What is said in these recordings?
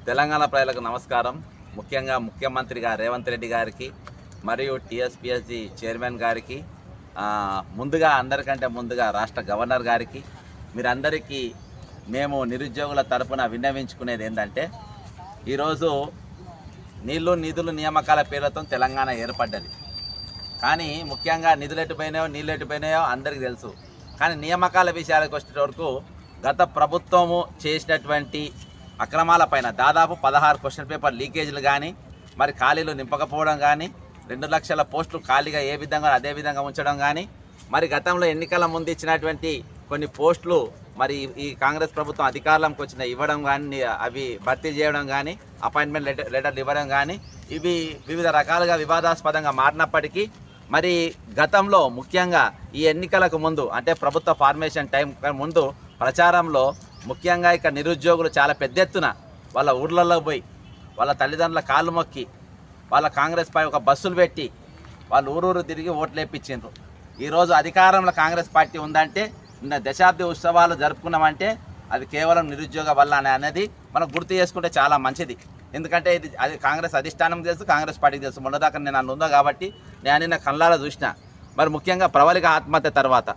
తెలంగాణ ప్రజలకు నమస్కారం ముఖ్యంగా ముఖ్యమంత్రిగా రేవంత్ రెడ్డి గారికి మరియు టీఎస్పిఎస్సి చైర్మన్ గారికి ఆ, ముందుగా అందరికంటే ముందుగా రాష్ట్ర గవర్నర్ గారికి మీరందరికీ మేము నిరుద్యోగుల తరపున విన్నవించుకునేది ఏంటంటే ఈరోజు నీళ్లు నిధులు నియామకాల పేర్లతో తెలంగాణ ఏర్పడ్డది కానీ ముఖ్యంగా నిధులు ఎటుపోయినాయో నీళ్ళు ఎటుపోయినాయో అందరికీ తెలుసు కానీ నియామకాల విషయాలకు వచ్చే వరకు గత ప్రభుత్వము చేసినటువంటి అక్రమాలపైన దాదాపు పదహారు క్వశ్చన్ పేపర్ లీకేజీలు కానీ మరి ఖాళీలు నింపకపోవడం కానీ రెండు లక్షల పోస్టులు ఖాళీగా ఏ విధంగా అదే విధంగా ఉంచడం కానీ మరి గతంలో ఎన్నికల ముందు ఇచ్చినటువంటి కొన్ని పోస్టులు మరి ఈ కాంగ్రెస్ ప్రభుత్వం అధికారంలోకి వచ్చిన ఇవ్వడం కానీ అవి భర్తీ చేయడం కానీ అపాయింట్మెంట్ లెటర్ లెటర్లు ఇవ్వడం కానీ ఇవి వివిధ రకాలుగా వివాదాస్పదంగా మారినప్పటికీ మరి గతంలో ముఖ్యంగా ఈ ఎన్నికలకు ముందు అంటే ప్రభుత్వ ఫార్మేషన్ టైం ముందు ప్రచారంలో ముఖ్యంగా ఇక నిరుద్యోగులు చాలా పెద్ద ఎత్తున వాళ్ళ ఊర్లలో పోయి వాళ్ళ తల్లిదండ్రుల కాళ్ళు మొక్కి వాళ్ళ కాంగ్రెస్ పై ఒక బస్సులు పెట్టి వాళ్ళు ఊరూరు తిరిగి ఓట్లు వేయించిండ్రు ఈరోజు అధికారంలో కాంగ్రెస్ పార్టీ ఉందంటే నిన్న దశాబ్ది ఉత్సవాలు జరుపుకున్నామంటే అది కేవలం నిరుద్యోగ వల్ల అనే అనేది మనం గుర్తు చేసుకుంటే చాలా మంచిది ఎందుకంటే ఇది అది కాంగ్రెస్ అధిష్టానం తెలుసు కాంగ్రెస్ పార్టీకి తెలుసు మొన్నదాకా నేను నన్ను ఉందో కాబట్టి నేను నిన్న కళ్ళారా చూసిన మరి ముఖ్యంగా ప్రవళిక ఆత్మహత్య తర్వాత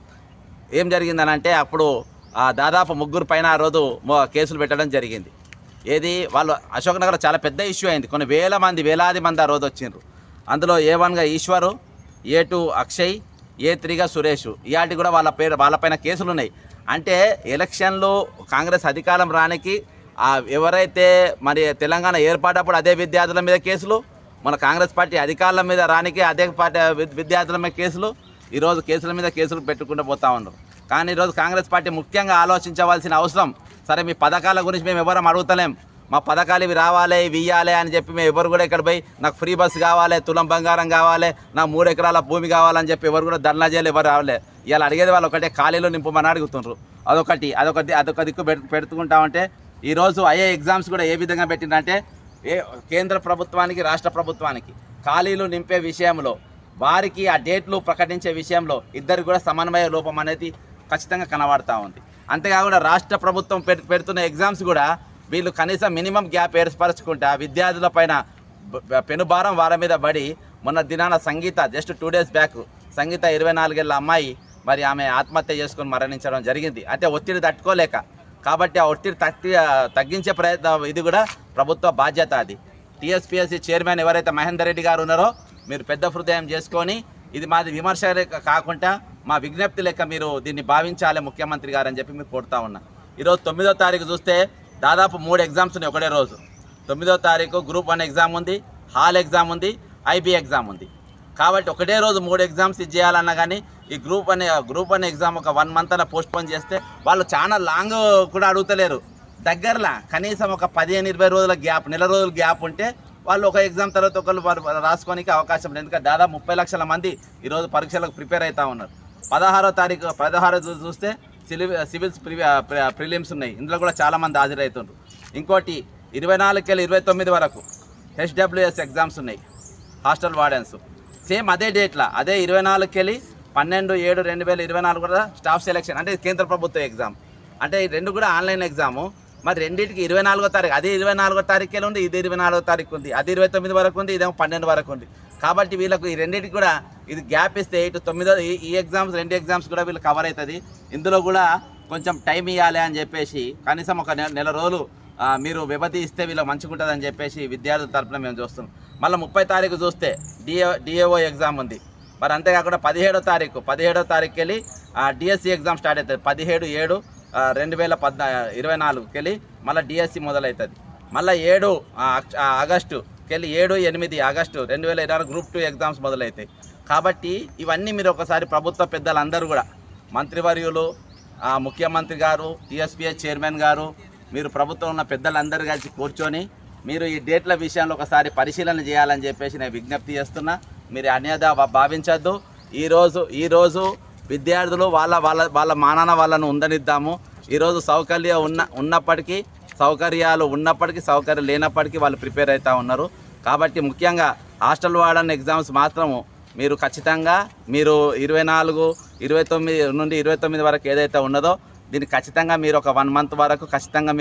ఏం జరిగిందనంటే అప్పుడు ఆ దాదాపు ముగ్గురు పైన ఆ రోజు మో- కేసులు పెట్టడం జరిగింది ఏది వాళ్ళు అశోక్ నగర్ చాలా పెద్ద ఇష్యూ అయింది కొన్ని వేల మంది వేలాది మంది ఆ రోజు వచ్చిండ్రు అందులో ఏ వన్గా Eshwar A two Akshay A త్రీగా సురేష్ ఇలాంటి కూడా వాళ్ళ పేరు వాళ్ళపైన కేసులు ఉన్నాయి అంటే ఎలక్షన్లు కాంగ్రెస్ అధికారం రానికి ఆ ఎవరైతే మరి తెలంగాణ ఏర్పాటప్పుడు అదే విద్యార్థుల మీద కేసులు మన కాంగ్రెస్ పార్టీ అధికారుల మీద రానికి అదే పార్టీ విద్- విద్యార్థుల మీద కేసులు ఈరోజు కేసుల మీద కేసులు పెట్టుకుంటూ పోతా ఉన్నారు కానీ ఈరోజు కాంగ్రెస్ పార్టీ ముఖ్యంగా ఆలోచించవలసిన అవసరం సరే మీ పథకాల గురించి మేము ఎవరం అడుగుతలేం మా పథకాలు ఇవి రావాలి ఇవి ఇవ్వాలి అని చెప్పి మేము ఎవరు కూడా ఇక్కడ పోయి నాకు ఫ్రీ బస్ కావాలి తులం బంగారం కావాలి నాకు మూడు ఎకరాల భూమి కావాలని చెప్పి ఎవరు కూడా ధర్నా చేయాలి ఎవరు రావాలి ఇవాళ అడిగేది వాళ్ళు ఒకటే ఖాళీలో నింపమని అడుగుతుండ్రు అదొకటి అదొకటి అదొక దిక్కు పెట్టు పెడుతుంటామంటే ఈరోజు అయ్యే ఎగ్జామ్స్ కూడా ఏ విధంగా పెట్టిందంటే ఏ కేంద్ర ప్రభుత్వానికి రాష్ట్ర ప్రభుత్వానికి ఖాళీలు నింపే విషయంలో వారికి ఆ డేట్లు ప్రకటించే విషయంలో ఇద్దరు కూడా సమన్వయ లోపం అనేది ఖచ్చితంగా కనబడతా ఉంది అంతేకాకుండా రాష్ట్ర ప్రభుత్వం పెడు- పెడుతున్న ఎగ్జామ్స్ కూడా వీళ్ళు కనీసం మినిమం గ్యాప్ ఏర్పరచుకుంటా విద్యార్థుల పైన బ- బ- పెనుభారం వారి మీద పడి మొన్న దినాన Sangeetha just two days back Sangeetha ఇరవై నాలుగేళ్ళ అమ్మాయి మరి ఆమె ఆత్మహత్య చేసుకొని మరణించడం జరిగింది అంటే ఒత్తిడి తట్టుకోలేక కాబట్టి ఆ ఒత్తిడి తగ్గి తగ్గించే ప్రయత్నం ఇది కూడా ప్రభుత్వ బాధ్యత అది టీఎస్పీఎస్సీ చైర్మన్ ఎవరైతే మహేందర్ రెడ్డి గారు ఉన్నారో మీరు పెద్ద హృదయం చేసుకొని ఇది మాది విమర్శ లెక్క కాకుండా మా విజ్ఞప్తి లెక్క మీరు దీన్ని భావించాలి ముఖ్యమంత్రి గారు అని చెప్పి మీరు కోరుతా ఉన్నా ఈరోజు తొమ్మిదో తారీఖు చూస్తే దాదాపు మూడు ఎగ్జామ్స్ ఉన్నాయి ఒకటే రోజు తొమ్మిదో తారీఖు గ్రూప్ వన్ ఎగ్జామ్ ఉంది హాల్ ఎగ్జామ్ ఉంది ఐబీ ఎగ్జామ్ ఉంది కాబట్టి ఒకటే రోజు మూడు ఎగ్జామ్స్ ఇది చేయాలన్నా కానీ ఈ గ్రూప్ అనే గ్రూప్ వన్ ఎగ్జామ్ ఒక వన్ మంత్ అన్న పోస్ట్ పోన్ చేస్తే వాళ్ళు చాలా లాంగ్ కూడా అడుగుతలేరు దగ్గరలా కనీసం ఒక పదిహేను ఇరవై రోజుల గ్యాప్ నెల రోజుల గ్యాప్ ఉంటే వాళ్ళు ఒక ఎగ్జామ్ తర్వాత ఒకళ్ళు వారు రాసుకోనికి అవకాశం ఉంది ఎందుకంటే దాదాపు ముప్పై లక్షల మంది ఈరోజు పరీక్షలకు ప్రిపేర్ అవుతా ఉన్నారు పదహారో తారీఖు పదహారో చూ- చూస్తే సివిల్ సివిల్స్ ప్రిలిమ్స్ ఉన్నాయి ఇందులో కూడా చాలామంది హాజరవుతుండ్రు ఇంకోటి ఇరవై నాలుగుకెళ్ళి ఇరవై తొమ్మిది వరకు హెచ్డబ్ల్యూఎస్ ఎగ్జామ్స్ ఉన్నాయి హాస్టల్ వార్డెన్స్ సేమ్ అదే డేట్ల అదే ఇరవై నాలుగుకెళ్ళి పన్నెండు ఏడు రెండు వేల ఇరవై నాలుగు కూడా స్టాఫ్ సెలెక్షన్ అంటే ఇది కేంద్ర ప్రభుత్వ ఎగ్జామ్ అంటే ఈ రెండు కూడా ఆన్లైన్ ఎగ్జాము మరి రెండింటికి ఇరవై నాలుగో తారీఖు అది ఇరవై నాలుగో తారీఖులో ఉంది ఇది ఇరవై నాలుగో తారీఖు ఉంది అది ఇరవై తొమ్మిది వరకు ఉంది ఇదేమో పన్నెండు వరకు ఉంది కాబట్టి వీళ్ళకు ఈ రెండింటికి కూడా ఇది గ్యాప్ ఇస్తే ఇటు తొమ్మిదో ఈ- ఈ ఎగ్జామ్స్ రెండు ఎగ్జామ్స్ కూడా వీళ్ళు కవర్ అవుతుంది ఇందులో కూడా కొంచెం టైం ఇవ్వాలి అని చెప్పేసి కనీసం ఒక నెల నెల రోజులు ఆ, మీరు వ్యవధి ఇస్తే వీళ్ళకి మంచిగా ఉంటుందని చెప్పేసి విద్యార్థుల తరపున మేము చూస్తున్నాం మళ్ళీ ముప్పై తారీఖు చూస్తే డిఏ డిఏఓ ఎగ్జామ్ ఉంది మరి అంతేకాకుండా పదిహేడో తారీఖు పదిహేడో తారీఖుకి వెళ్ళి డిఎస్సి ఎగ్జామ్ స్టార్ట్ అవుతుంది పదిహేడు ఏడు ఆ, రెండు వేల పద్నా ఇరవై నాలుగుకి వెళ్ళి మళ్ళీ డిఎస్సి మొదలవుతుంది మళ్ళీ ఏడు ఆ, అక్- ఆ, ఆగస్టుకి వెళ్ళి ఏడు ఎనిమిది ఆగస్టు రెండు వేల ఇరవై గ్రూప్ టూ ఎగ్జామ్స్ మొదలవుతాయి కాబట్టి ఇవన్నీ మీరు ఒకసారి ప్రభుత్వ పెద్దలందరూ కూడా మంత్రివర్యులు ఆ, ముఖ్యమంత్రి గారు టీఎస్పీఎస్ చైర్మన్ గారు మీరు ప్రభుత్వం ఉన్న పెద్దలందరూ కలిసి కూర్చొని మీరు ఈ డేట్ల విషయంలో ఒకసారి పరిశీలన చేయాలని చెప్పేసి నేను విజ్ఞప్తి చేస్తున్నా మీరు అన్యదా భా- భావించద్దు ఈరోజు ఈరోజు విద్యార్థులు వాళ్ళ వాళ్ళ వాళ్ళ మానాన వాళ్ళను ఉండనిద్దాము ఈరోజు సౌకర్యం ఉన్న ఉన్నప్పటికీ సౌకర్యాలు ఉన్నప్పటికీ సౌకర్యం లేనప్పటికీ వాళ్ళు ప్రిపేర్ అవుతూ ఉన్నారు కాబట్టి ముఖ్యంగా హాస్టల్ వార్డన్ ఎగ్జామ్స్ మాత్రము మీరు ఖచ్చితంగా మీరు ఇరవై నాలుగు ఇరవై తొమ్మిది నుండి ఇరవై తొమ్మిది వరకు ఏదైతే ఉన్నదో దీన్ని ఖచ్చితంగా మీరు ఒక వన్ మంత్ వరకు ఖచ్చితంగా మీరు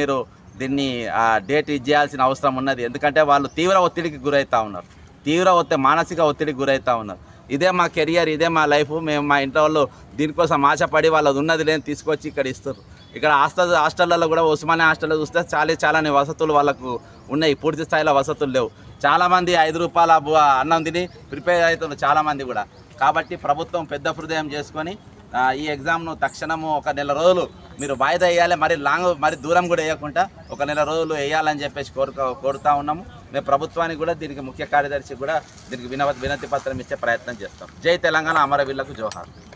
దీన్ని ఆ, డేట్ ఇచ్చేయాల్సిన అవసరం ఉన్నది ఎందుకంటే వాళ్ళు తీవ్ర ఒత్తిడికి గురవుతూ ఉన్నారు తీవ్ర ఒత్తిడి మానసిక ఒత్తిడికి గురవుతూ ఉన్నారు ఇదే మా కెరియర్ ఇదే మా లైఫ్ మేము మా ఇంట్లో వాళ్ళు దీనికోసం ఆశపడి వాళ్ళది ఉన్నది లేని తీసుకొచ్చి ఇక్కడ ఇస్తారు ఇక్కడ హాస్టల్ హాస్టళ్ళలో కూడా ఉస్మానియా హాస్టల్లో చూస్తే చాలా చాలానే వసతులు వాళ్ళకు ఉన్నాయి పూర్తి స్థాయిలో వసతులు లేవు చాలామంది ఐదు రూపాయల బు- అన్నం తిని ప్రిపేర్ అవుతున్నారు చాలామంది కూడా కాబట్టి ప్రభుత్వం పెద్ద హృదయం చేసుకొని ఆ, ఈ ఎగ్జామ్ను తక్షణము ఒక నెల రోజులు మీరు వాయిదా వేయాలి మరి లాంగ్ మరి దూరం కూడా వేయకుండా ఒక నెల రోజులు వేయాలని చెప్పేసి కోరుక కోరుతా ఉన్నాము మేము ప్రభుత్వానికి కూడా దీనికి ముఖ్య కార్యదర్శి కూడా దీనికి వినవ వినతి పత్రం ఇచ్చే ప్రయత్నం చేస్తాం జై తెలంగాణ అమరవీళ్లకు జోహార్